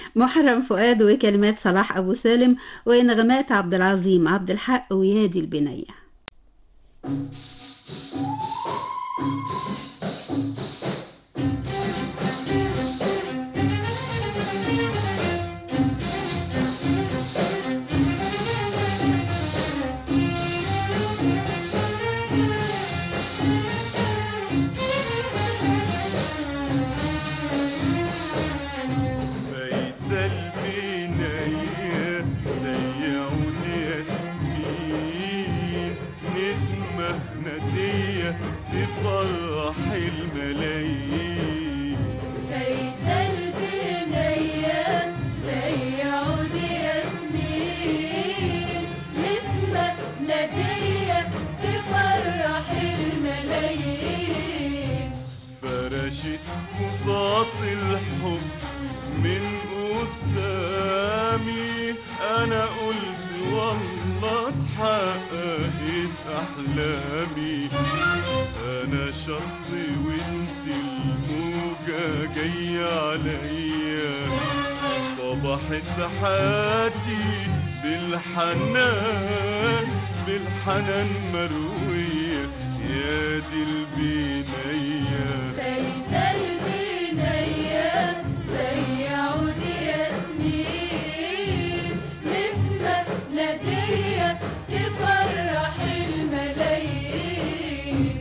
محرم فؤاد وكلمات صلاح أبو سالم ونغمات عبد العظيم عبد الحق ويادي البنية فايتة البنية زي عود ياسمين نسمة نادية تفرح الملايين فايدة البنية زي عود ياسمين نسمة نادية تفرح الملايين فرشت بساط الحب من قدامي انا قلت والله اتحققت احلامي انا شط وانت الموجة جاية عليا صبحت حياتي بالحنان بالحنان مروية يا دي البنية فايدة البنية زي عود ياسمين نسمة نادية تفرح الملايين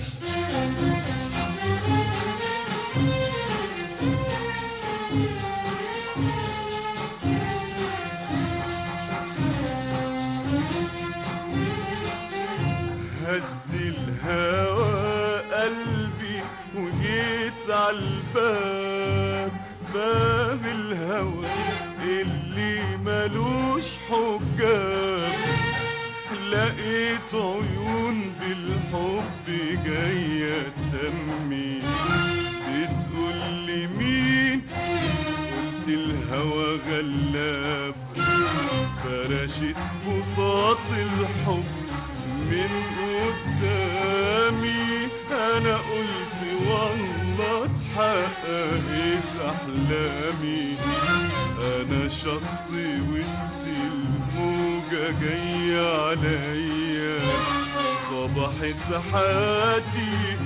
هز الهوى قلبي وجيت عالباب باب الهوى اللي ملوش حجاب لقيت عيون بالحب جاية تسمي بتقول لي مين قلت الهوى غلاب فرشت بساط الحب من قدامي انا قلت والله اتحققت احلامي انا شط وانت الموجة جاية عليا صبحت حياتي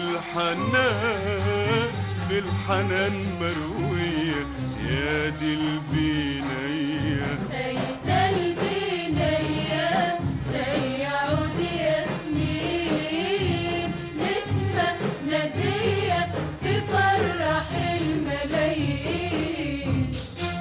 بالحنان بالحنان مروية يا دي البنية فايدة البنية زي عود ياسمين نسمة نادية تفرح الملايين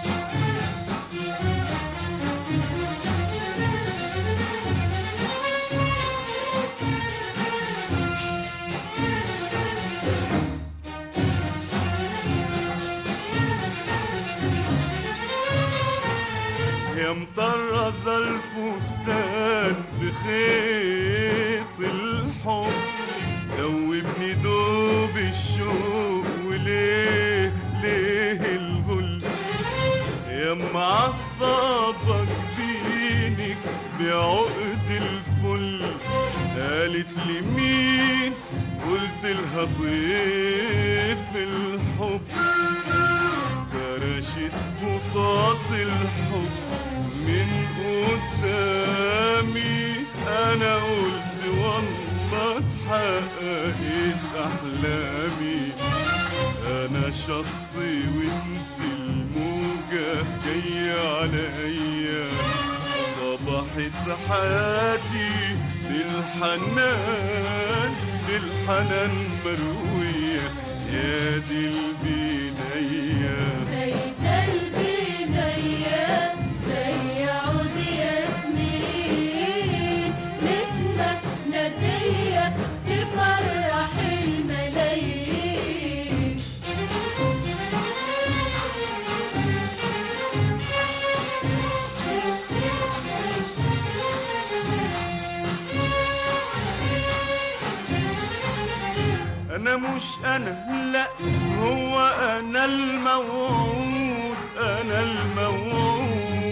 يا مطرز الفستان بخيط الحب دوبني دوب الشوق وليه ليه الغل يا معصبك بينك بعقد الفل قالت لي مين قلت لها طيف الحب فرشت بساط الحب من قدامي انا قلت والله اتحققت احلامي انا شط وانت الموجة جاية عليا صبحت حياتي بالحنان بالحنان مروية يا دي البنية فايدة البنية زي عود ياسمين نسمة نادية تفرح الملايين انا مش انا لا هو انا الموعود انا الموعود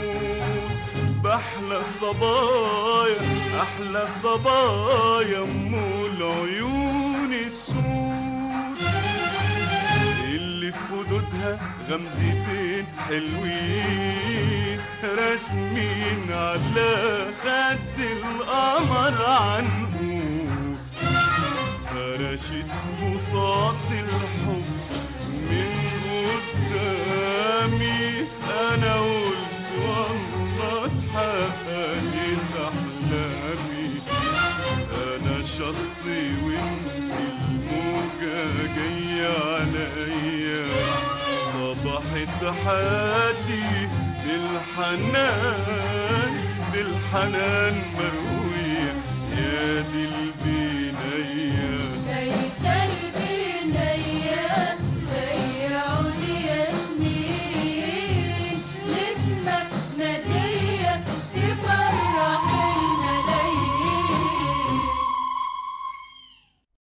باحلى صبايا احلى صبايا ام العيون السود اللي في خدودها فيها غمزتين حلوين راسمين على خد القمر عنقود فرشت بساط الحب من قدامي انا قلت والله اتحققت احلامي انا شطي وانت الموجة جاية عليا صبحت حياتي بالحنان بالحنان مروية يا دي البيت